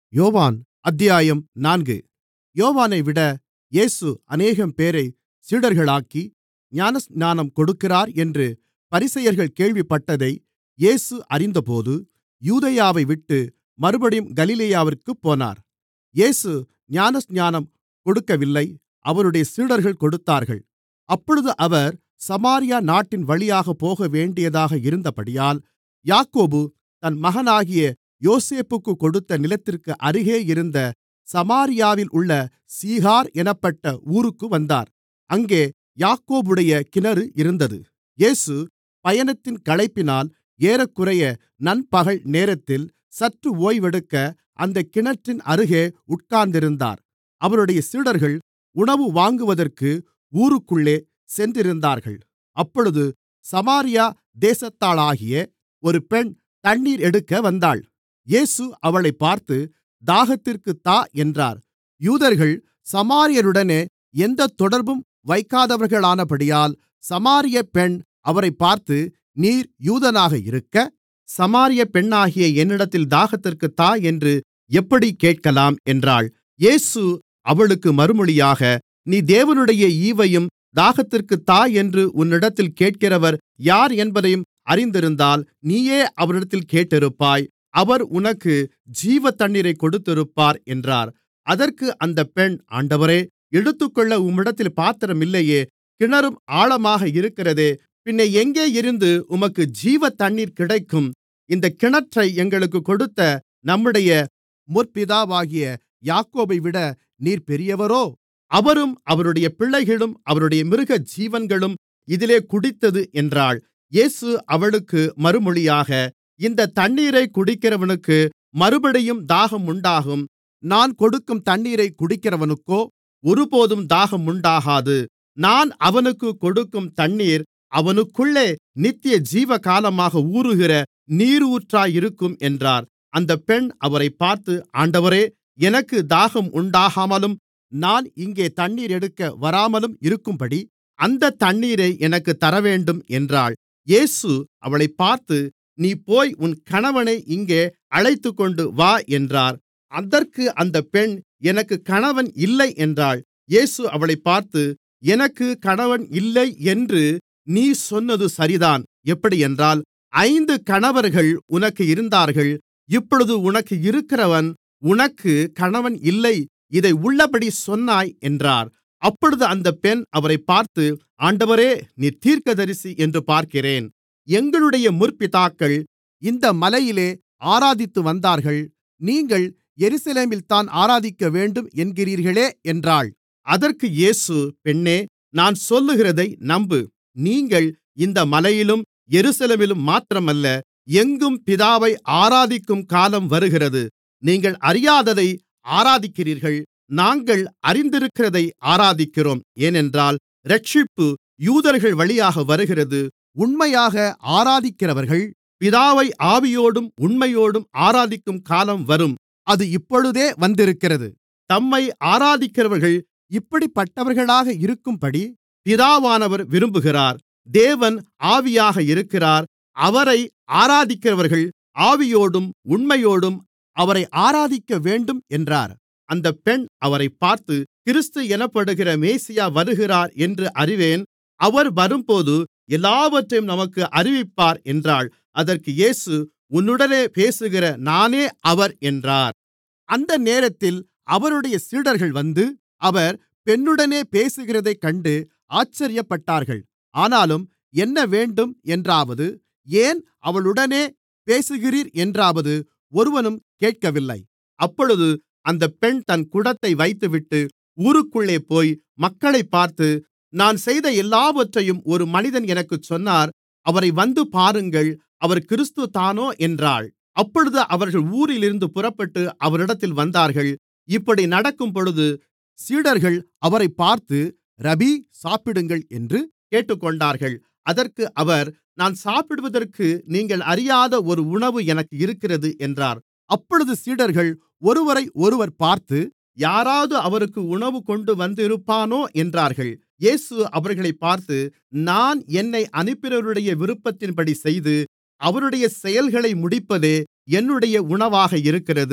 யோவான் அத்தியாயம் நான்கு யோவானைவிட இயேசு அநேகம்பேரைச் சீடர்களாக்கி ஞானஸ்நானம் கொடுக்கிறார் என்று பரிசேயர்கள் கேள்விப்பட்டதை இயேசு அறிந்தபோது யூதேயாவைவிட்டு மறுபடியும் கலிலேயாவிற்குப் போனார் இயேசு ஞானஸ்நானம் கொடுக்கவில்லை அவருடைய சீடர்கள் கொடுத்தார்கள் அப்பொழுது அவர் சமாரியா நாட்டின் வழியாகப் போகவேண்டியதாக இருந்தபடியால் யாக்கோபு தன் மகனாகிய யோசேப்புக்குக் கொடுத்த நிலத்திற்கு அருகே இருந்த சமாரியாவில் உள்ள சீகார் எனப்பட்ட ஊருக்கு வந்தார் அங்கே யாக்கோபுடைய கிணறு இருந்தது இயேசு பயணத்தின் களைப்பினால் ஏறக்குறைய நண்பகல் நேரத்தில் சற்று ஓய்வெடுக்க அந்தக் கிணற்றின் அருகே உட்கார்ந்திருந்தார் அவருடைய சீடர்கள் உணவு வாங்குவதற்கு ஊருக்குள்ளே சென்றிருந்தார்கள் அப்பொழுது சமாரியா தேசத்தாளாகிய ஒரு பெண் தண்ணீர் எடுக்க வந்தாள் இயேசு அவளைப் பார்த்து தாகத்திற்குத் தா என்றார் யூதர்கள் சமாரியருடனே எந்தத் தொடர்பும் வைக்காதவர்களானபடியால் சமாரிய பெண் அவரைப் பார்த்து நீர் யூதனாக இருக்க சமாரிய பெண்ணாகிய என்னிடத்தில் தாகத்திற்குத் தா என்று எப்படிக் கேட்கலாம் என்றாள் இயேசு அவளுக்கு மறுமொழியாக நீ தேவனுடைய ஈவையும் தாகத்திற்குத் தா என்று உன்னிடத்தில் கேட்கிறவர் யார் என்பதையும் அறிந்திருந்தால் நீயே அவரிடத்தில் கேட்டிருப்பாய் அவர் உனக்கு ஜீவத்தண்ணீரைக் கொடுத்திருப்பார் என்றார் அதற்கு அந்தப் பெண் ஆண்டவரே எடுத்துக்கொள்ள உம்மிடத்தில் பாத்திரம் இல்லையே கிணறும் ஆழமாக இருக்கிறதே பின்னே எங்கே இருந்து உமக்கு ஜீவத்தண்ணீர் கிடைக்கும் இந்தக் கிணற்றை எங்களுக்குக் கொடுத்த நம்முடைய முற்பிதாவாகிய யாக்கோபைவிட நீர் பெரியவரோ அவரும் அவருடைய பிள்ளைகளும் அவருடைய மிருகஜீவன்களும் இதிலே குடித்தது என்றாள் இயேசு அவளுக்கு மறுமொழியாக இந்தத் தண்ணீரைக் குடிக்கிறவனுக்கு மறுபடியும் தாகம் உண்டாகும் நான் கொடுக்கும் தண்ணீரைக் குடிக்கிறவனுக்கோ ஒருபோதும் தாகம் உண்டாகாது நான் அவனுக்குக் கொடுக்கும் தண்ணீர் அவனுக்குள்ளே நித்திய ஜீவகாலமாக ஊறுகிற நீரூற்றாயிருக்கும் என்றார் அந்தப் பெண் அவரைப் பார்த்து ஆண்டவரே எனக்கு தாகம் உண்டாகாமலும் நான் இங்கே தண்ணீர் எடுக்க வராமலும் இருக்கும்படி அந்தத் தண்ணீரை எனக்குத் தரவேண்டும் என்றாள் இயேசு அவளைப் பார்த்து நீ போய் உன் கணவனை இங்கே அழைத்துக்கொண்டு வா என்றார் அதற்கு அந்தப் பெண் எனக்கு கணவன் இல்லை என்றாள் இயேசு அவளைப் பார்த்து எனக்கு கணவன் இல்லை என்று நீ சொன்னது சரிதான் எப்படியென்றால் ஐந்து கணவர்கள் உனக்கு இருந்தார்கள் இப்பொழுது உனக்கு இருக்கிறவன் உனக்கு கணவன் இல்லை இதை உள்ளபடி சொன்னாய் என்றார் அப்பொழுது அந்தப் பெண் அவரைப் பார்த்து ஆண்டவரே நீர் தீர்க்கதரிசி என்று பார்க்கிறேன் எங்களுடைய முற்பிதாக்கள் இந்த மலையிலே ஆராதித்து வந்தார்கள் நீங்கள் எருசலேமில்தான் ஆராதிக்க வேண்டும் என்கிறீர்களே என்றாள் அதற்கு இயேசு பெண்ணே நான் சொல்லுகிறதை நம்பு நீங்கள் இந்த மலையிலும் எருசலேமிலும் மாத்திரமல்ல எங்கும் பிதாவை ஆராதிக்கும் காலம் வருகிறது நீங்கள் அறியாததை ஆராதிக்கிறீர்கள் நாங்கள் அறிந்திருக்கிறதை ஆராதிக்கிறோம் ஏனென்றால் இரட்சிப்பு யூதர்கள் வழியாக வருகிறது உண்மையாக ஆராதிக்கிறவர்கள் பிதாவை ஆவியோடும் உண்மையோடும் ஆராதிக்கும் காலம் வரும் அது இப்பொழுதே வந்திருக்கிறது தம்மை ஆராதிக்கிறவர்கள் இப்படிப்பட்டவர்களாக இருக்கும்படி பிதாவானவர் விரும்புகிறார் தேவன் ஆவியாக இருக்கிறார் அவரை ஆராதிக்கிறவர்கள் ஆவியோடும் உண்மையோடும் அவரை ஆராதிக்க வேண்டும் என்றார் அந்தப் பெண் அவரைப் பார்த்து கிறிஸ்து எனப்படுகிற மேசியா வருகிறார் என்று அறிவேன் அவர் வரும்போது எல்லாவற்றையும் நமக்கு அறிவிப்பார் என்றாள் அதற்கு இயேசு உன்னுடனே பேசுகிற நானே அவர் என்றார் அந்த நேரத்தில் அவருடைய சீடர்கள் வந்து அவர் பெண்ணுடனே பேசுகிறதைக் கண்டு ஆச்சரியப்பட்டார்கள் ஆனாலும் என்ன வேண்டும் என்றாவது ஏன் அவளுடனே பேசுகிறீர் என்றாவது ஒருவனும் கேட்கவில்லை அப்பொழுது அந்தப் பெண் தன் குடத்தை வைத்துவிட்டு ஊருக்குள்ளே போய் மக்களைப் பார்த்து நான் செய்த எல்லாவற்றையும் ஒரு மனிதன் எனக்குச் சொன்னார் அவரை வந்து பாருங்கள் அவர் கிறிஸ்து தானோ என்றாள் அப்பொழுது அவர்கள் ஊரிலிருந்து புறப்பட்டு அவரிடத்தில் வந்தார்கள் இப்படி நடக்கும்பொழுது சீடர்கள் அவரைப் பார்த்து ரபீ சாப்பிடுங்கள் என்று கேட்டுக்கொண்டார்கள் அதற்கு அவர் நான் சாப்பிடுவதற்கு நீங்கள் அறியாத ஒரு உணவு எனக்கு இருக்கிறது என்றார் அப்பொழுது சீடர்கள் ஒருவரையொருவர் பார்த்து யாராவது அவருக்கு உணவு கொண்டு வந்திருப்பானோ என்றார்கள் இயேசு அவர்களைப் பார்த்து நான் என்னை அனுப்பினவருடைய விருப்பத்தின்படி செய்து அவருடைய செயல்களை முடிப்பதே என்னுடைய உணவாக இருக்கிறது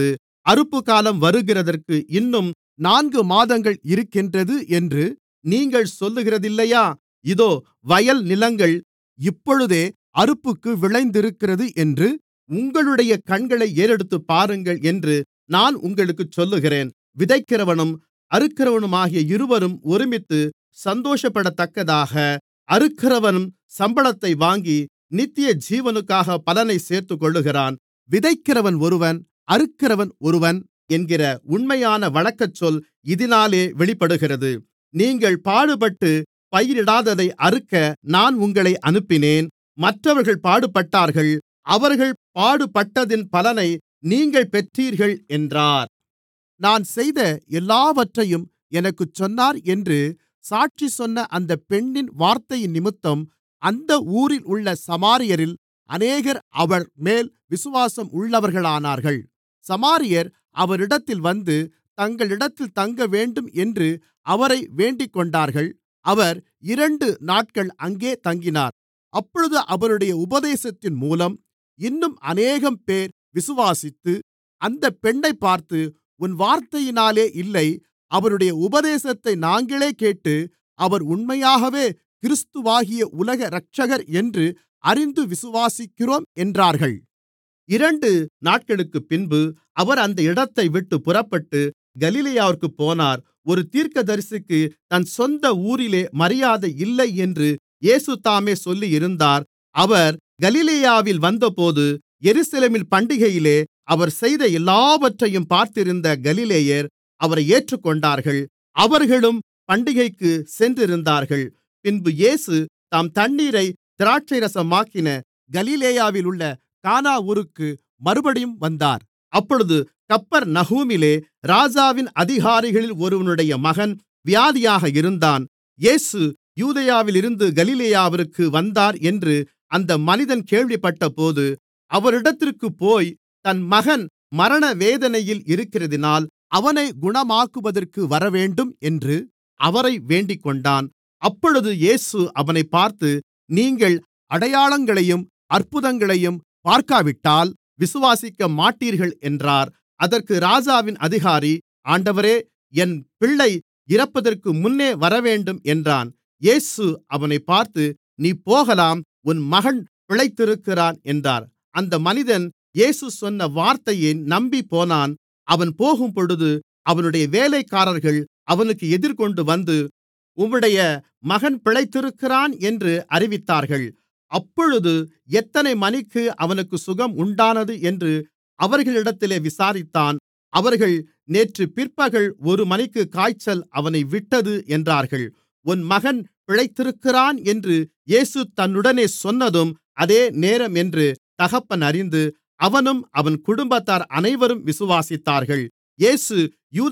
அறுப்புக்காலம் வருகிறதற்கு இன்னும் நான்கு மாதங்கள் இருக்கின்றது என்று நீங்கள் சொல்லுகிறதில்லையா இதோ வயல் நிலங்கள் இப்பொழுதே அறுப்புக்கு விளைந்திருக்கிறது என்று உங்களுடைய கண்களை ஏறெடுத்துப் பாருங்கள் என்று நான் உங்களுக்குச் சொல்லுகிறேன் விதைக்கிறவனும் அறுக்கிறவனுமாகிய இருவரும் ஒருமித்து சந்தோஷப்படத்தக்கதாக அறுக்கிறவன் சம்பளத்தை வாங்கி நித்திய ஜீவனுக்காக பலனைச் சேர்த்துக்கொள்ளுகிறான் விதைக்கிறவன் ஒருவன் அறுக்கிறவன் ஒருவன் என்கிற உண்மையான வழக்கச்சொல் இதினாலே வெளிப்படுகிறது நீங்கள் பாடுபட்டு பயிரிடாததை அறுக்க நான் உங்களை அனுப்பினேன் மற்றவர்கள் பாடுபட்டார்கள் அவர்கள் பாடுபட்டதின் பலனை நீங்கள் பெற்றீர்கள் என்றார் நான் செய்த எல்லாவற்றையும் எனக்குச் சொன்னார் என்று சாட்சி சொன்ன அந்த பெண்ணின் வார்த்தையினிமித்தம் அந்த ஊரில் உள்ள சமாரியரில் அநேகர் அவர் மேல் விசுவாசம் உள்ளவர்களானார்கள் சமாரியர் அவரிடத்தில் வந்து தங்களிடத்தில் தங்கவேண்டும் என்று அவரை வேண்டிக்கொண்டார்கள் அவர் இரண்டு நாட்கள் அங்கே தங்கினார் அப்பொழுது அவருடைய உபதேசத்தின் மூலம் இன்னும் அநேகம்பேர் விசுவாசித்து அந்தப் பெண்ணைப் பார்த்து உன் வார்த்தையினாலே இல்லை அவருடைய உபதேசத்தை நாங்களே கேட்டு அவர் உண்மையாகவே கிறிஸ்துவாகிய உலக இரட்சகர் என்று அறிந்து விசுவாசிக்கிறோம் என்றார்கள் இரண்டு நாட்களுக்குப்பின்பு அவர் அந்த இடத்தைவிட்டு புறப்பட்டு கலிலேயாவிற்குப் போனார் ஒரு தீர்க்கதரிசிக்கு தன் சொந்த ஊரிலே மரியாதை இல்லை என்று இயேசு தாமே சொல்லியிருந்தார் அவர் கலிலேயாவில் வந்தபோது எருசலேமில் பண்டிகையிலே அவர் செய்த எல்லாவற்றையும் பார்த்திருந்த கலிலேயர் அவரை ஏற்றுக்கொண்டார்கள் அவர்களும் பண்டிகைக்கு சென்றிருந்தார்கள் பின்பு இயேசு தாம் தண்ணீரை திராட்சைரசமாக்கின கலிலேயாவிலுள்ள கானா ஊருக்கு மறுபடியும் வந்தார் அப்பொழுது கப்பர்நகூமிலே ராஜாவின் அதிகாரிகளில் ஒருவனுடைய மகன் வியாதியாக இருந்தான் இயேசு யூதேயாவிலிருந்து கலிலேயாவிற்கு வந்தார் என்று அந்த மனிதன் கேள்விப்பட்டபோது அவரிடத்திற்குப் போய் தன் மகன் மரண வேதனையில் இருக்கிறதினால் அவனை குணமாக்குவதற்கு வரவேண்டும் என்று அவரை வேண்டிக்கொண்டான் அப்பொழுது இயேசு அவனைப் பார்த்து நீங்கள் அடையாளங்களையும் அற்புதங்களையும் பார்க்காவிட்டால் விசுவாசிக்க மாட்டீர்கள் என்றார் அதற்கு ராஜாவின் அதிகாரி ஆண்டவரே என் பிள்ளை இறப்பதற்கு முன்னே வரவேண்டும் என்றான் இயேசு அவனைப் பார்த்து நீ போகலாம் உன் மகன் பிழைத்திருக்கிறான் என்றார் அந்த மனிதன் இயேசு சொன்ன வார்த்தையை நம்பிப்போனான் அவன் போகும்பொழுது அவனுடைய வேலைக்காரர்கள் அவனுக்கு எதிர்கொண்டு வந்து உம்முடைய மகன் பிழைத்திருக்கிறான் என்று அறிவித்தார்கள் அப்பொழுது எத்தனை மணிக்கு அவனுக்கு சுகம் உண்டானது என்று அவர்களிடத்திலே விசாரித்தான் அவர்கள் நேற்று பிற்பகல் ஒரு மணிக்கு காய்ச்சல் அவனை விட்டது என்றார்கள் உன் மகன் பிழைத்திருக்கிறான் என்று இயேசு தன்னுடனே சொன்னதும் அதே நேரம் என்று தகப்பன் அறிந்து அவனும் அவன் குடும்பத்தார் அனைவரும் விசுவாசித்தார்கள் இயேசு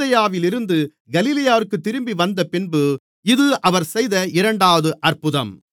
யூதேயாவிலிருந்து கலிலேயாவிற்கு திரும்பி வந்தபின்பு இது அவர் செய்த இரண்டாவது அற்புதம்